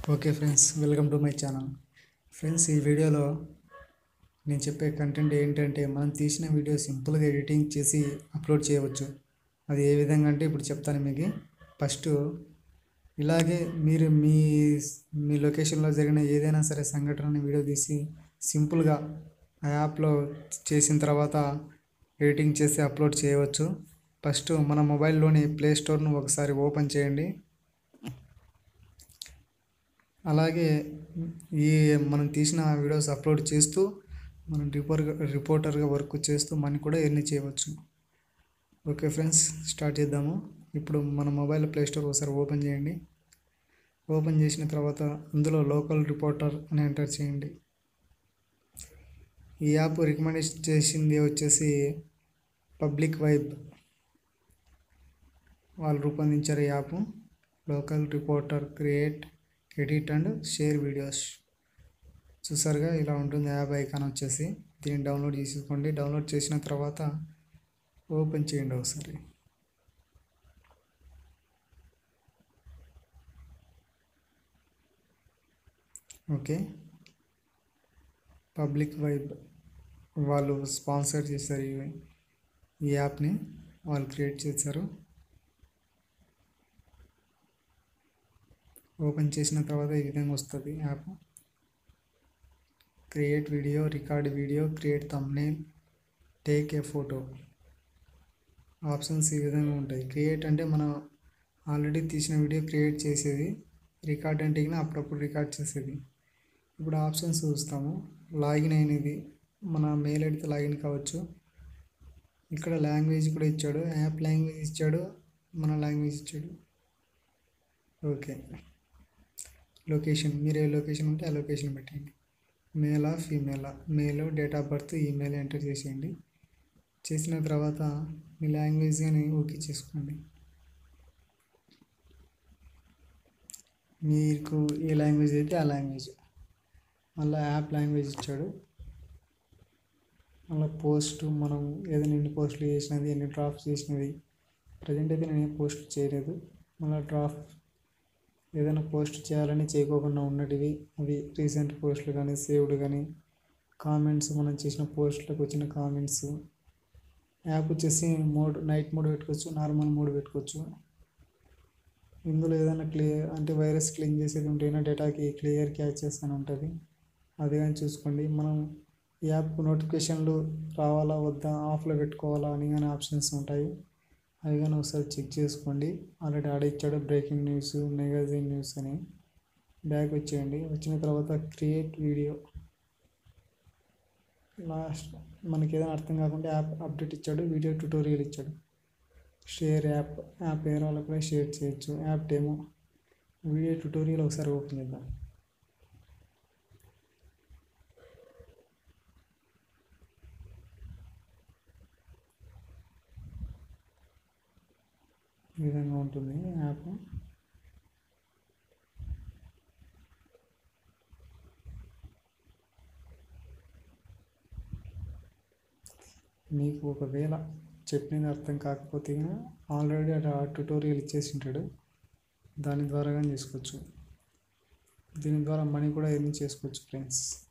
okay friends welcome to my channel friends ఈ వీడియోలో నేను చెప్పే కంటెంట్ ఏంటంటే మనం తీసిన వీడియో సింపుల్గా ఎడిటింగ్ చేసి అప్లోడ్ చేయవచ్చు అది ఏ విధంగా అంటే ఇప్పుడు చెప్తాను మీకు ఫస్ట్ ఇలాగే మీరు మీ మీ లొకేషన్లో జరిగిన ఏదైనా సరే సంఘటనని వీడియో తీసి సింపుల్గా ఆ యాప్లో చేసిన తర్వాత ఎడిటింగ్ చేసి అప్లోడ్ చేయవచ్చు ఫస్ట్ మన మొబైల్లోని ప్లే స్టోర్ను ఒకసారి ఓపెన్ చేయండి అలాగే ఈ మనం తీసిన వీడియోస్ అప్లోడ్ చేస్తూ మనం రిపోర్ రిపోర్టర్గా వర్క్ చేస్తూ మనీ కూడా ఎర్న్ చేయవచ్చు ఓకే ఫ్రెండ్స్ స్టార్ట్ చేద్దాము ఇప్పుడు మన మొబైల్ ప్లే స్టోర్ ఒకసారి ఓపెన్ చేయండి ఓపెన్ చేసిన తర్వాత అందులో లోకల్ రిపోర్టర్ అని ఎంటర్ చేయండి ఈ యాప్ రికమెండ్ చేసింది వచ్చేసి పబ్లిక్ వైబ్ వాళ్ళు రూపొందించారు ఈ app local reporter create edit and share videos చూసారుగా ఇలా ఉంటుంది యాప్ ఐకాన్ వచ్చేసి దీన్ని డౌన్లోడ్ చేసుకోండి డౌన్లోడ్ చేసిన తర్వాత ఓపెన్ చేయండి ఒకసారి ఓకే పబ్లిక్ వైబ్ వాళ్ళు స్పాన్సర్ చేశారు ఈ ఈ యాప్ని వాళ్ళు క్రియేట్ చేశారు ఓపెన్ చేసిన తర్వాత ఈ విధంగా వస్తుంది app create video record video create thumbnail take a photo options ఈ విధంగా ఉంటాయి క్రియేట్ అంటే మనం ఆల్రెడీ తీసిన వీడియో క్రియేట్ చేసేది రికార్డ్ అంటే ఇక అప్పుడప్పుడు రికార్డ్ చేసేది ఇప్పుడు ఆప్షన్స్ చూస్తాము లాగిన్ అయినది మన మెయిల్ ఐడితో లాగిన్ కావచ్చు ఇక్కడ లాంగ్వేజ్ కూడా ఇచ్చాడు యాప్ లాంగ్వేజ్ ఇచ్చాడు మన లాంగ్వేజ్ ఇచ్చాడు ఓకే లొకేషన్ మీరు ఏ లొకేషన్ ఉంటే ఆ లొకేషన్ పెట్టండి మేలా ఫీమేలా male date of birth email enter చేసేయండి చేసిన తర్వాత మీ లాంగ్వేజ్ కానీ ఓకే చేసుకోండి మీకు ఏ లాంగ్వేజ్ అయితే ఆ లాంగ్వేజ్ మళ్ళీ యాప్ లాంగ్వేజ్ ఇచ్చాడు మళ్ళీ పోస్ట్ మనం ఏదైనా ఎన్ని పోస్టులు చేసినది ఎన్ని డ్రాఫ్ట్స్ చేసినది ప్రజెంట్ అయితే నేను ఏం పోస్ట్ చేయలేదు మళ్ళీ డ్రాఫ్ట్ ఏదైనా పోస్ట్ చేయాలని చేయకోకుండా ఉన్నటివి అవి రీసెంట్ పోస్టులు కానీ సేవ్డ్ కానీ కామెంట్స్ మనం చేసిన పోస్టులకు వచ్చిన కామెంట్స్ యాప్ వచ్చేసి మోడ్ నైట్ మోడ్ పెట్టుకోవచ్చు నార్మల్ మోడ్ పెట్టుకోవచ్చు ఇందులో ఏదైనా క్లియర్ అంటే వైరస్ క్లీన్ చేసేది ఉంటేనే డేటాకి క్లియర్ క్యాచెస్ అని ఉంటుంది అది కానీ చూసుకోండి మనం ఈ యాప్ నోటిఫికేషన్లు రావాలా వద్దా ఆఫ్లో పెట్టుకోవాలా అని కానీ ఆప్షన్స్ ఉంటాయి అవి కానీ ఒకసారి చెక్ చేసుకోండి ఆల్రెడీ ఆడ ఇచ్చాడు బ్రేకింగ్ న్యూస్ మెగాజిన్ న్యూస్ అని బ్యాక్ వచ్చేయండి వచ్చిన తర్వాత క్రియేట్ వీడియో లాస్ట్ మనకి ఏదైనా అర్థం కాకుండా యాప్ అప్డేట్ ఇచ్చాడు వీడియో ట్యూటోరియల్ ఇచ్చాడు షేర్ యాప్ యాప్ వేరే వాళ్ళకి కూడా షేర్ చేయొచ్చు యాప్ డెమో వీడియో ట్యూటోరియల్ ఒకసారి ఓపెన్ చేద్దాం ఈ విధంగా ఉంటుంది యాప్ మీకు ఒకవేళ చెప్పినది అర్థం కాకపోతే ఆల్రెడీ ఆ ట్యూటోరియల్ ఇచ్చేసి ఉంటాడు దాని ద్వారా కానీ చేసుకోవచ్చు దీని ద్వారా మనీ కూడా ఎర్న్ చేసుకోవచ్చు ఫ్రెండ్స్